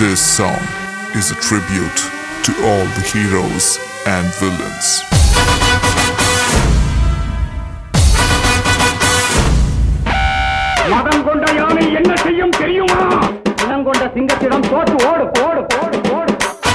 This song is a tribute to all the heroes and villains. மதம் கொண்ட யானை என்ன செய்யும் தெரியுமா இனம் கொண்ட சிங்கத்திடம் தோற்று ஓடு ஓடு ஓடு ஓடு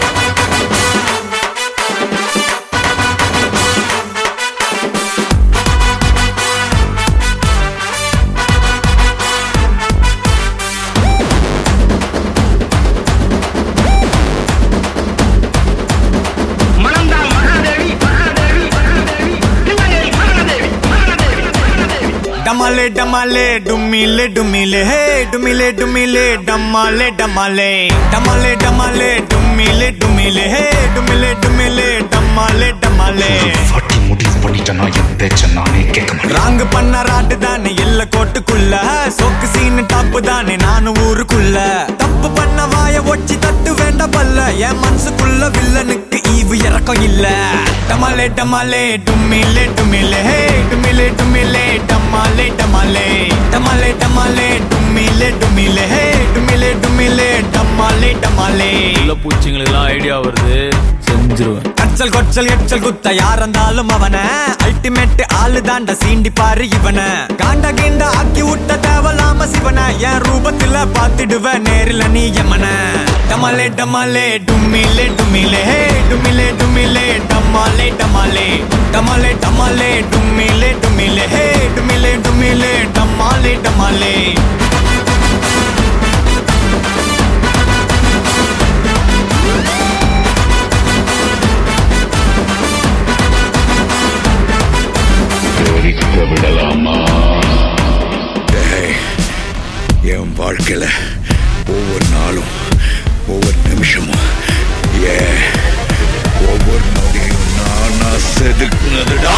மணந்தால் மகாதேவி மகாதேவி மகாதேவி தில்லையில் மகாதேவி மகாதேவி மகாதேவி डमाले डमाले डुमिले डुमिले हे डुमिले डुमिले डमाले डमाले डमाले डमाले डुमिले डुमिले हे डुमिले डुमिले डमाले डमाले வாட்டி முடிவு பண்ணிட்டேனா என் பேச்ச நானே கேட்க மாட்டேன் ராங்கு பண்ண ராட்டு தானே எல்ல கோட்டுக்குள்ள சொக்கு சீனு டாப்பு தானே நானும் ஊருக்குள்ள தப்பு பண்ண வாய ஒச்சி தட்டு வேண்ட பல்ல என் மனசுக்குள்ள வில்லனுக்கு ஈவு இறக்கம் இல்ல டமாலே டமாலே டும்மிலே டும்மிலே ஹே டும்மிலே டும்மிலே டமாலே டமாலே டமாலே டமாலே டும்மிலே டும்மிலே ஹே டும்மிலே டும்மிலே டமாலே டமாலே உள்ள பூச்சிங்களுக்கெல்லாம் ஐடியா வருது செஞ்சிருவேன் கச்சல் கொச்சல் எச்சல் குத்த யார் இருந்தாலும் அவன அல்டிமேட் ஆளு தாண்ட சீண்டி பாரு இவன காண்ட கீண்ட ஆக்கி விட்ட தேவலாம சிவன என் ரூபத்துல பாத்துடுவ நேரில் நீ எமன டமாலே டமாலே டும்மிலே டும்மிலே ஹே டும்மிலே டும்மிலே டமாலே டமாலே டமாலே டமாலே டும்மிலே டும்மிலே ஹே டும்மிலே டும்மிலே டமாலே டமாலே தெரிக்க விடலாமா என் வாழ்க்கையில ஒவ்வொரு நாளும் ஒவ்வொரு நிமிஷமும் ஏ ஒவ்வொரு நொடியும் நானா செதுக்குனதுடா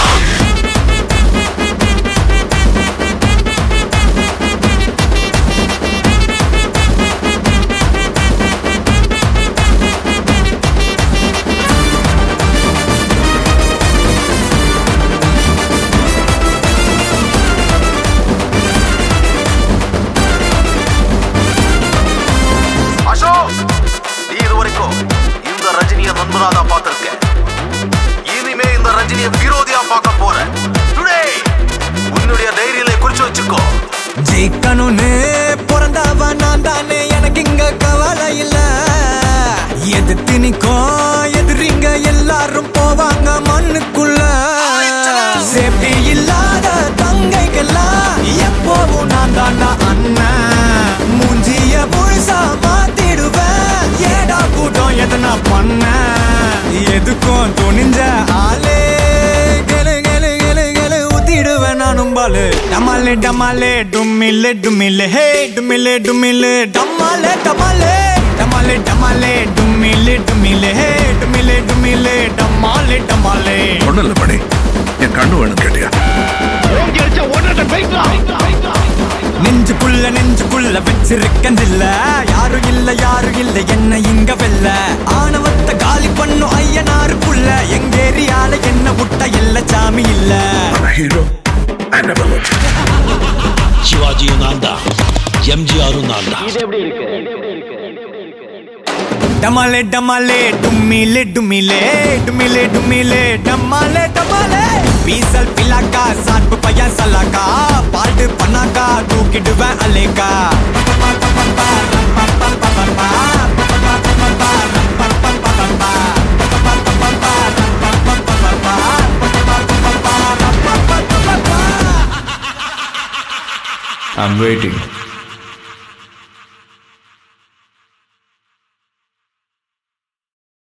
அசோக் நீ இது வரைக்கும் இந்த ரஜினிய நண்பனா தான் பார்த்திருக்க இனிமே இந்த ரஜினிய விரோதியா பார்க்க போற டுடே உன்னுடைய டைரியில குறிச்சு வச்சுக்கோ ஜெயிக்கணும்னு பிறந்தவ நான் தானே எனக்கு இங்க கவலை இல்ல எதிர்த்து நிக்கும் எதிரிங்க எல்லாரும் போவாங்க மண்ணுக்குள்ள சேஃப்டி இல்லாத தங்கைக்கெல்லாம் எப்போவும் நான் தாண்டா அண்ணன் மூஞ்சிய முழுசா மாத்திடுவேன் ஏடா கூட்டம் எதனா பண்ண எதுக்கும் துணிஞ்ச ஆளே கெலு கெலு கெலு கெலு ஊத்திடுவேன் நானும் பாலு டமாலே டமாலே டும்மிலே டும்மிலே ஹே டும்மிலே டும்மிலே டமாலே டமாலே டமாலே டமாலே டும்மிலே டும்மிலே ஹே டும்மிலே டும்மிலே டமாலே டமாலே ஒண்ணும் இல்ல மணி என் கண்ணு வேணும் கேட்டியா ஓங்கி அடிச்ச ஓட்டத்தை பைக்லா நெஞ்சுக்குள்ள நெஞ்சுக்குள்ள வச்சிருக்கந்தில்ல யாரும் இல்ல யாரும் இல்ல என்ன இங்க வெல்ல ஆணவத்தை காலி பண்ணும் ஐயனாருக்குள்ள எங்க ஏரியால என்ன விட்ட எல்ல சாமி இல்ல ஹீரோ I never looked. ಶಿವಾಜಿಯು ನಾಂದ ಎಂ ಜಿ ಆರು ನಾಂದ டமாலே டமாலே டும்மிலே டும்மிலே டும்மிலே டும்மிலே டமாலே டமாலே பீசல் பிலாக்கா சாட்பு பையன் சலாக்கா பாட்டு பண்ணாக்கா தூக்கிடுவேன் அலேக்கா ஐம் வெயிட்டிங்